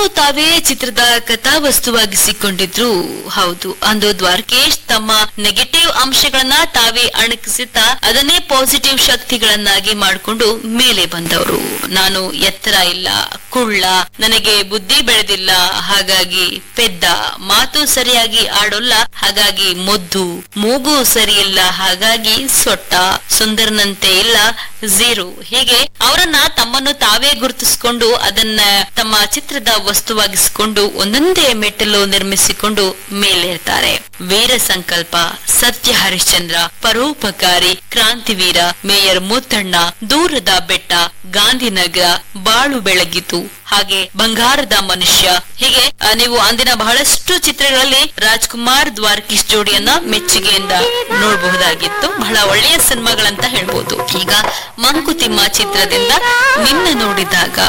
ತಮ್ಮನ್ನು ತಾವೇ ಚಿತ್ರದ ಕಥಾವಸ್ತುವಾಗಿಸಿಕೊಂಡಿದ್ರು ಹೌದು ಅಂದು ದ್ವಾರಕೇಶ್ ತಮ್ಮ ನೆಗೆಟಿವ್ ಅಂಶಗಳನ್ನ ತಾವೇ ಅಣಕಿಸುತ್ತಾ ಅದನ್ನೇ ಪಾಸಿಟಿವ್ ಶಕ್ತಿಗಳನ್ನಾಗಿ ಮಾಡಿಕೊಂಡು ಮೇಲೆ ಬಂದವರು ನಾನು ಎತ್ತರ ಇಲ್ಲ ಕುಳ್ಳ ನನಗೆ ಬುದ್ಧಿ ಬೆಳೆದಿಲ್ಲ ಹಾಗಾಗಿ ಪೆದ್ದ ಮಾತು ಸರಿಯಾಗಿ ಆಡೋಲ್ಲ ಹಾಗಾಗಿ ಮೊದ್ದು ಮೂಗು ಸರಿಯಿಲ್ಲ ಹಾಗಾಗಿ ಸೊಟ್ಟ ಸುಂದರನಂತೆ ಇಲ್ಲ ಝೀರೋ ಹೀಗೆ ಅವರನ್ನ ತಮ್ಮನ್ನು ತಾವೇ ಗುರುತಿಸಿಕೊಂಡು ಅದನ್ನ ತಮ್ಮ ಚಿತ್ರದ ವಸ್ತುವಾಗಿಸಿಕೊಂಡು ಒಂದೊಂದೇ ಮೆಟ್ಟಲು ನಿರ್ಮಿಸಿಕೊಂಡು ಮೇಲೇರ್ತಾರೆ ವೀರ ಸಂಕಲ್ಪ ಸತ್ಯ ಹರಿಶ್ಚಂದ್ರ ಪರೋಪಕಾರಿ ಕ್ರಾಂತಿವೀರ ಮೇಯರ್ ಮುತ್ತಣ್ಣ ದೂರದ ಬೆಟ್ಟ ಗಾಂಧಿನಗರ ಬಾಳು ಬೆಳಗಿತು ಹಾಗೆ ಬಂಗಾರದ ಮನುಷ್ಯ ಹೀಗೆ ಆ, ನೀವು ಅಂದಿನ ಬಹಳಷ್ಟು ಚಿತ್ರಗಳಲ್ಲಿ ರಾಜ್ಕುಮಾರ್ ದ್ವಾರಕೀಶ್ ಜೋಡಿಯನ್ನ ಮೆಚ್ಚುಗೆಯಿಂದ ನೋಡಬಹುದಾಗಿತ್ತು ಬಹಳ ಒಳ್ಳೆಯ ಸಿನಿಮಾಗಳಂತ ಹೇಳ್ಬೋದು ಈಗ ಮಂಕುತಿಮ್ಮ ಚಿತ್ರದಿಂದ ನಿನ್ನ ನೋಡಿದಾಗ